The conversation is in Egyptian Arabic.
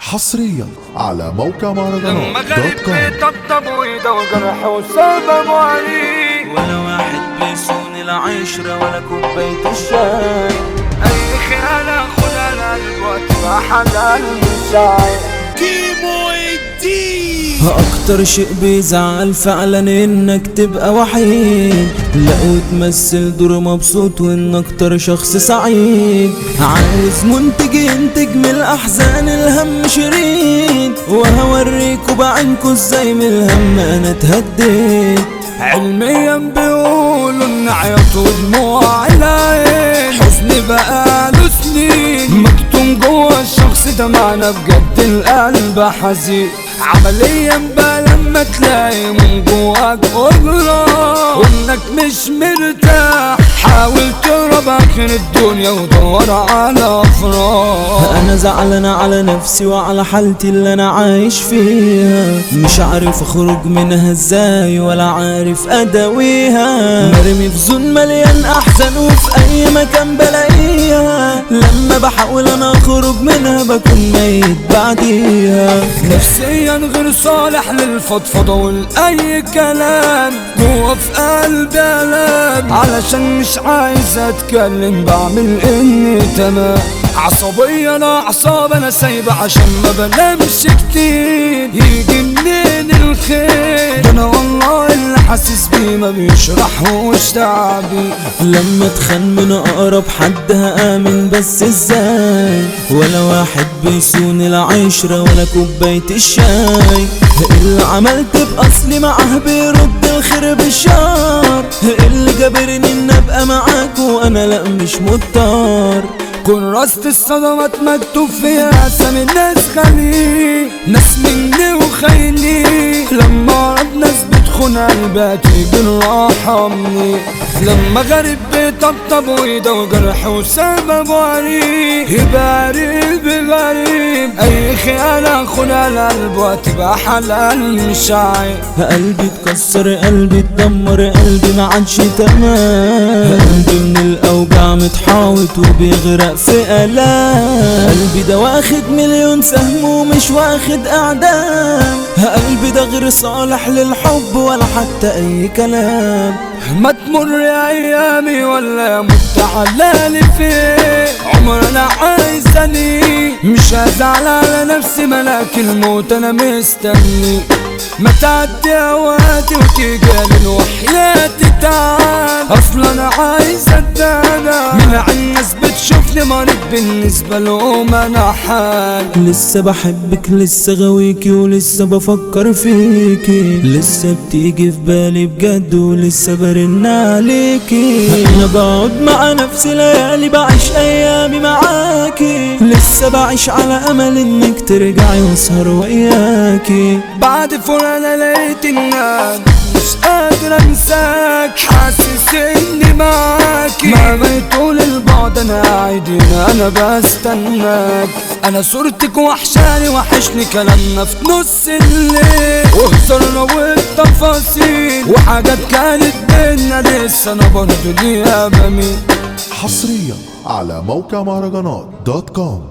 حصريا على موقع لما مهرجانات دوت غريب كوم بيطبطب ويده وجرح وسبب عليه ولا واحد بيصون العشرة ولا كوباية الشاي اي خيانة خدها القلب واتبع حلال مش عايز اكتر شيء بيزعل فعلا انك تبقى وحيد لا وتمثل دور مبسوط وان اكتر شخص سعيد عايز منتج ينتج من الاحزان الهم شريد وهوريكوا بعينكوا ازاي من الهم انا اتهديت علميا بيقولوا ان عياط ودموع العين حزن بقاله سنين مكتوم جوه الشخص ده معنى بجد القلب حزين عمليا بقى لما تلاقي من جواك قدرة وانك مش مرتاح حاول تهرب اخر الدنيا ودور على افراح انا زعلان على نفسي وعلى حالتي اللي انا عايش فيها مش عارف اخرج منها ازاي ولا عارف اداويها مرمي في زون مليان احزان وفي اي مكان بلاقيها لما بحاول انا اخرج منها بكون ميت بعديها نفسيا غير صالح للفضفضة ولأي كلام جوا في قلبي ألام علشان مش عايز أتكلم بعمل إني تمام عصبية أنا أعصاب أنا سايبة عشان ما بنامش كتير يجي منين الخير ده أنا والله اللي حاسس بيه ما بيشرحوش تعبي لما اتخان من اقرب حد هامن بس ازاي ولا واحد بيصون العشرة ولا كوباية الشاي اللي عملت باصلي معاه بيرد الخير بالشر اللي جابرني ان ابقى معاك وانا لا مش مضطر كراسة الصدمات مكتوب فيها اسامي الناس خليه ناس مني وخيلي لما اقرب ناس بتخون قلبي تيجي الراحة مني لما غريب بيطبطب ويده وجرح وسبب عليه يبقى قريب غريب اي خيانة خدها القلب وتبقى حلال مش عيب قلبي اتكسر قلبي اتدمر قلبي ما عادش تمام قلبي من الاوجاع متحاوط وبيغرق في الام قلبي ده واخد مليون سهم ومش واخد اعدام قلبي ده غير صالح للحب ولا حتى اي كلام ما تمر ايامي ولا مت علالي فيه عمر انا عايزني مش هزعل على نفسي ملاك الموت انا مستني ما تعدي اوقاتي وتيجي وحياتي تعال اصلا انا عايز اتدانا من الناس بتشوفني مريض بالنسبه لهم انا حال لسه بحبك لسه غاويكي ولسه بفكر فيكي لسه بتيجي في بالي بجد ولسه برن عليكي انا بقعد مع نفسي ليالي بعيش ايامي معاكي لسه بعيش على امل انك ترجعي واسهر وياكي بعد فراق انا لقيت النار مش قادر انساك حاسس اني معاك مهما يطول البعد انا قاعد هنا انا بستناك انا صورتك وحشاني وحشني كلامنا في نص الليل وهزرنا والتفاصيل وحاجات كانت بينا لسه انا برضه ليها بميل حصريا على موقع مهرجانات دوت كوم